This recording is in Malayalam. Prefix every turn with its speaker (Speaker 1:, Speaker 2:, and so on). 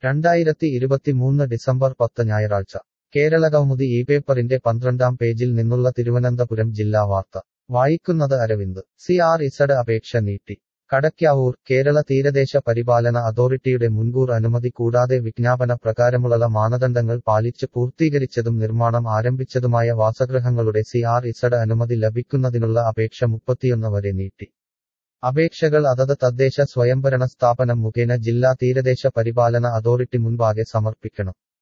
Speaker 1: രണ്ടായിരത്തി ഇരുപത്തിമൂന്ന് ഡിസംബർ പത്ത് ഞായറാഴ്ച കേരളകൗമുദി ഈ പേപ്പറിന്റെ പന്ത്രണ്ടാം പേജിൽ നിന്നുള്ള തിരുവനന്തപുരം ജില്ലാ വാർത്ത വായിക്കുന്നത് അരവിന്ദ് സി ആർ ഇസഡ് അപേക്ഷ നീട്ടി കടയ്ക്കാവൂർ കേരള തീരദേശ പരിപാലന അതോറിറ്റിയുടെ മുൻകൂർ അനുമതി കൂടാതെ വിജ്ഞാപന പ്രകാരമുള്ള മാനദണ്ഡങ്ങൾ പാലിച്ച് പൂർത്തീകരിച്ചതും നിർമ്മാണം ആരംഭിച്ചതുമായ വാസഗൃഹങ്ങളുടെ സി ആർ ഇസഡ് അനുമതി ലഭിക്കുന്നതിനുള്ള അപേക്ഷ മുപ്പത്തിയൊന്ന് വരെ നീട്ടി അപേക്ഷകൾ അതത് തദ്ദേശ സ്വയംഭരണ സ്ഥാപനം മുഖേന ജില്ലാ തീരദേശ പരിപാലന അതോറിറ്റി മുൻപാകെ സമർപ്പിക്കണം